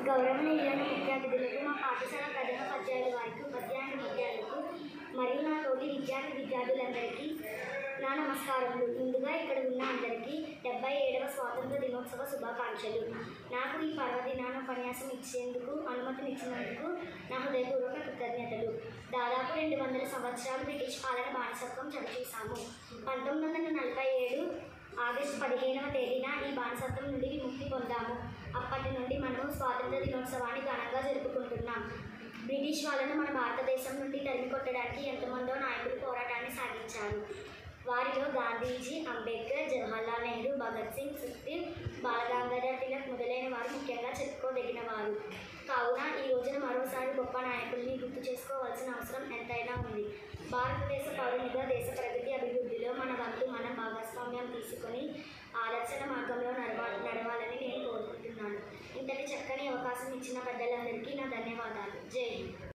గౌరవనీయులైన ముఖ్య అతిథులకు మా పాఠశాల ప్రథమ పద్యాల వారికి ఉపాధ్యాయుని విద్యార్థులకు మరియు నా తోటి విద్యార్థి విద్యార్థులందరికీ నా నమస్కారములు ముందుగా ఇక్కడ ఉన్న అందరికీ డెబ్బై ఏడవ స్వాతంత్ర దినోత్సవ శుభాకాంక్షలు నాకు ఈ పర్వదినాన ఉపన్యాసం ఇచ్చేందుకు అనుమతినిచ్చినందుకు నా హృదయపూర్వక కృతజ్ఞతలు దాదాపు రెండు వందల సంవత్సరాలు బ్రిటిష్ పాలన బానిసత్వం చవిచూసాము పంతొమ్మిది వందల నలభై ఏడు ఆగస్టు పదిహేనవ తేదీన ఈ బానిసత్వం నుండి విముక్తి పొందాము అప్పటి నుండి మనము స్వాతంత్ర దినోత్సవాన్ని ఘనంగా జరుపుకుంటున్నాం బ్రిటిష్ వాళ్ళను మన భారతదేశం నుండి తరిమి కొట్టడానికి ఎంతమందో నాయకులు పోరాటాన్ని సాగించారు వారిలో గాంధీజీ అంబేద్కర్ జవహర్లాల్ నెహ్రూ భగత్ సింగ్ సుఖ్దేవ్ బాలగంగాధర్ తిలక్ మొదలైన వారు ముఖ్యంగా చెప్పుకోదగిన వారు కావున ఈ రోజున మరోసారి గొప్ప నాయకుల్ని గుర్తు చేసుకోవాల్సిన అవసరం ఎంతైనా ఉంది భారతదేశ పౌరునిగా దేశ ప్రగతి అభివృద్ధిలో మన వంతు మన భాగస్వామ్యం తీసుకొని ఆలోచన మార్గంలో నడవ నడవాలని నేను కోరుకుంటున్నాను ఇంతటి చక్కని అవకాశం ఇచ్చిన పెద్దల